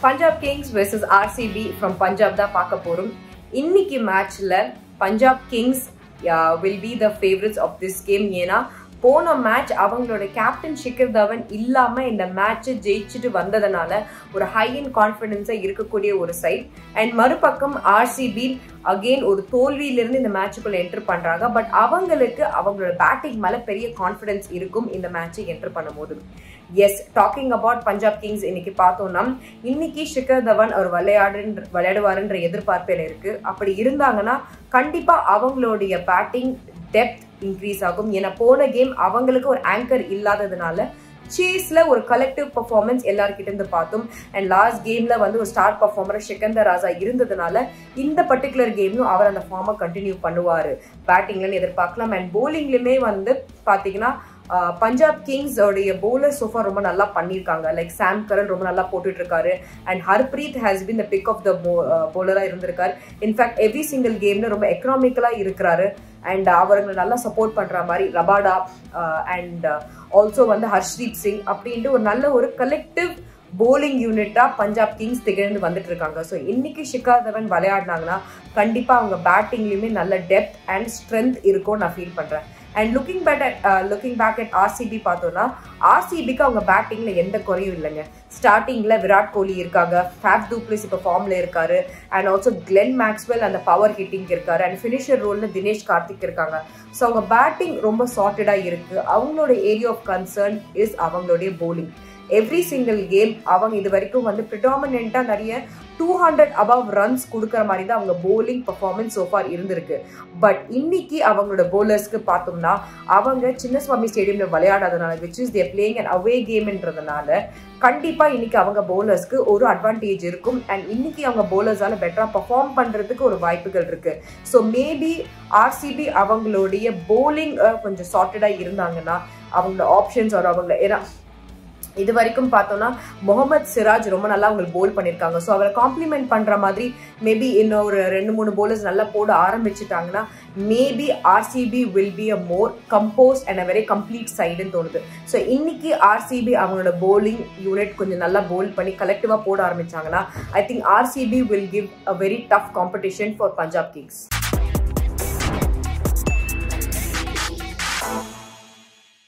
Punjab Kings versus RCB from Punjab தான் பார்க்க போறோம் இன்னைக்கு மேட்ச்ல Punjab Kings will be the favourites of this game ஏன்னா போன மேட்ச் அவங்களோட கேப்டன் ஷிகர் தவன் இல்லாம இந்த மேட்சை ஜெயிச்சுட்டு வந்ததுனால ஒரு ஹை அண்ட் கான்ஃபிடென்ஸா இருக்கக்கூடிய ஒரு சைட் அண்ட் மறுபக்கம் ஆர்சிபி அகெயின் ஒரு தோல்வியிலிருந்து இந்த மேட்சுக்குள்ள என்டர் பண்றாங்க பட் அவங்களுக்கு அவங்களோட பேட்டிங் மேல பெரிய கான்ஃபிடன்ஸ் இருக்கும் இந்த மேட்சை என்டர் பண்ணும்போது yes talking about Punjab Kings இன்னைக்கு பார்த்தோம்னா இன்னைக்கு ஷிகர் தவன் அவர் விளையாடு விளையாடுவாருன்ற எதிர்பார்ப்பில் இருக்கு அப்படி இருந்தாங்கன்னா கண்டிப்பா அவங்களுடைய பேட்டிங் டெப்த் இன்க்ரீஸ் ஆகும் ஏன்னா போன கேம் அவங்களுக்கு ஒரு ஆங்கர் இல்லாததுனால சேஸ்ல ஒரு கலெக்டிவ் பர்ஃபார்மன்ஸ் எல்லார்கிட்ட இருந்து பார்த்தோம் அண்ட் லாஸ்ட் கேம்ல வந்து ஒரு ஸ்டார் பர்ஃபார்மர் ஷிகந்தர் ராஜா இருந்ததுனால இந்த பர்டிகுலர் கேம்லும் அவர் அந்த ஃபார்மை கண்டினியூ பண்ணுவாரு பேட்டிங்லன்னு எதிர்பார்க்கலாம் அண்ட் போலிங்லயுமே வந்து பாத்தீங்கன்னா பஞ்சாப் கிங்ஸ் உடைய போலர் சோஃபா ரொம்ப நல்லா பண்ணியிருக்காங்க லைக் சாம் கரன் ரொம்ப நல்லா போட்டுட்டு இருக்காரு and Harpreet has been the pick of the போலரா இருந்திருக்காரு இன்ஃபேக்ட் எவ்ரி சிங்கிள் கேம்ல ரொம்ப எக்கனாமிக்கலா இருக்கிறாரு அண்ட் அவர்களை நல்லா சப்போர்ட் பண்ற மாதிரி ரபாடா அண்ட் ஆல்சோ வந்து ஹர்ஷ்தீப் சிங் அப்படின்ட்டு ஒரு நல்ல ஒரு கலெக்டிவ் போலிங் யூனிட்டா பஞ்சாப் கிங்ஸ் திகழ்ந்து வந்துட்டு இருக்காங்க ஸோ இன்னைக்கு ஷிகார் தவன் விளையாடினாங்கன்னா கண்டிப்பா அவங்க பேட்டிங்லயுமே நல்ல டெப்த் அண்ட் ஸ்ட்ரென்த் இருக்கும் நான் ஃபீல் பண்றேன் and looking bad at looking back at RCB பார்த்தோம்னா ஆர்சிபிக்கு அவங்க பேட்டிங்ல எந்த குறையும் இல்லைங்க ஸ்டார்டிங்ல விராட் கோலி இருக்காங்க ஃபேப் டூப்ளிஸ் இப்போ ஃபார்ம்ல இருக்காரு அண்ட் ஆல்சோ கிளென் மேக்ஸ்வெல் அந்த பவர் ஹிட்டிங் இருக்காரு அண்ட் ஃபினிஷர் ரோல்ல தினேஷ் கார்த்திக் இருக்காங்க ஸோ அவங்க பேட்டிங் ரொம்ப சார்ட்டடா இருக்கு அவங்களோட ஏரியா ஆஃப் கன்சர்ன் இஸ் அவங்களுடைய போலிங் எவ்ரி சிங்கிள் கேம் அவங்க இது வரைக்கும் வந்து ப்ரிடாமினா நிறைய டூ ஹண்ட்ரட் அபவ் ரன்ஸ் கொடுக்குற மாதிரி தான் அவங்க போலிங் பர்ஃபார்மன்ஸ் சோஃபார் இருந்திருக்கு பட் இன்னைக்கு அவங்களோட போலர்ஸ்க்கு பார்த்தோம்னா அவங்க சின்னசுவாமி ஸ்டேடியம்ல விளையாடாதனால which is they're playing and away கேம்ன்றதுனால கண்டிப்பா இன்னைக்கு அவங்க போலர்ஸ்க்கு ஒரு அட்வான்டேஜ் இருக்கும் அண்ட் இன்னைக்கு அவங்க போலர்ஸால பெட்டரா பர்ஃபார்ம் பண்றதுக்கு ஒரு வாய்ப்புகள் இருக்கு ஸோ மேபி ஆர்சிபி அவங்களுடைய போலிங் கொஞ்சம் சார்ட்டடா இருந்தாங்கன்னா அவங்களோட ஆப்ஷன்ஸ் ஒரு அவங்கள ஏன்னா இது வரைக்கும் பார்த்தோம்னா முகமது சிராஜ் ரொம்ப நல்லா அவங்க போல் பண்ணியிருக்காங்க ஸோ அவரை காம்ப்ளிமெண்ட் பண்ணுற மாதிரி மேபி இன்னும் ஒரு ரெண்டு மூணு போலர்ஸ் நல்லா போட ஆரம்பிச்சிட்டாங்கன்னா maybe RCB will be a more compose and a very complete சைடுன்னு தோணுது ஸோ இன்னைக்கு ஆர்சிபி அவங்களோட போலிங் யூனிட் கொஞ்சம் நல்லா போல் பண்ணி கலெக்டிவாக போட ஆரம்பிச்சாங்கன்னா I think RCB will give a very tough competition for Punjab Kings